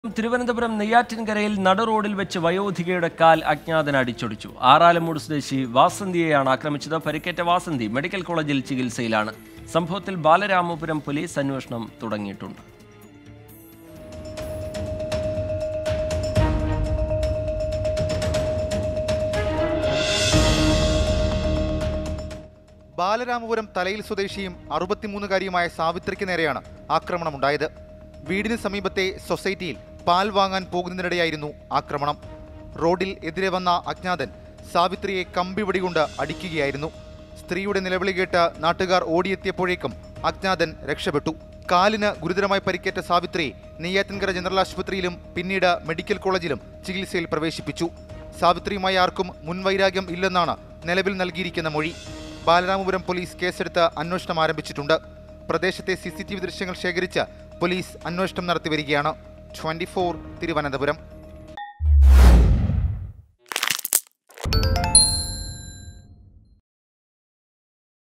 തിരുവനന്തപുരം നെയ്യാറ്റിൻകരയിൽ നട റോഡിൽ വെച്ച് വയോധികയുടെ കാൽ അജ്ഞാതൻ അടിച്ചൊടിച്ചു ആറാലമൂട് സ്വദേശി വാസന്തിയെയാണ് ആക്രമിച്ചത് പരിക്കേറ്റ വാസന്തി മെഡിക്കൽ കോളേജിൽ ചികിത്സയിലാണ് സംഭവത്തിൽ ബാലരാമപുരം പോലീസ് അന്വേഷണം തുടങ്ങിയിട്ടുണ്ട് ബാലരാമപുരം തലയിൽ സ്വദേശിയും അറുപത്തിമൂന്നുകാരിയുമായ സാവിത്രിക്ക് നേരെയാണ് ആക്രമണമുണ്ടായത് വീടിന് സമീപത്തെ സൊസൈറ്റിയിൽ പാൽ വാങ്ങാൻ പോകുന്നതിനിടെയായിരുന്നു ആക്രമണം റോഡിൽ എതിരെ വന്ന അജ്ഞാതൻ സാവിത്രിയെ കമ്പിവടി കൊണ്ട് അടിക്കുകയായിരുന്നു സ്ത്രീയുടെ നിലവിളി കേട്ട് നാട്ടുകാർ ഓടിയെത്തിയപ്പോഴേക്കും അജ്ഞാതൻ രക്ഷപ്പെട്ടു കാലിന് ഗുരുതരമായി പരിക്കേറ്റ സാവിത്രിയെ നെയ്യാറ്റിൻകര ജനറൽ ആശുപത്രിയിലും പിന്നീട് മെഡിക്കൽ കോളേജിലും ചികിത്സയിൽ പ്രവേശിപ്പിച്ചു സാവിത്രിയുമായി ആർക്കും മുൻവൈരാഗ്യം ഇല്ലെന്നാണ് നിലവിൽ നൽകിയിരിക്കുന്ന മൊഴി ബാലരാമപുരം പോലീസ് കേസെടുത്ത് അന്വേഷണം ആരംഭിച്ചിട്ടുണ്ട് പ്രദേശത്തെ സി ദൃശ്യങ്ങൾ ശേഖരിച്ച് പോലീസ് അന്വേഷണം നടത്തി വരികയാണ് ട്വന്റി തിരുവനന്തപുരം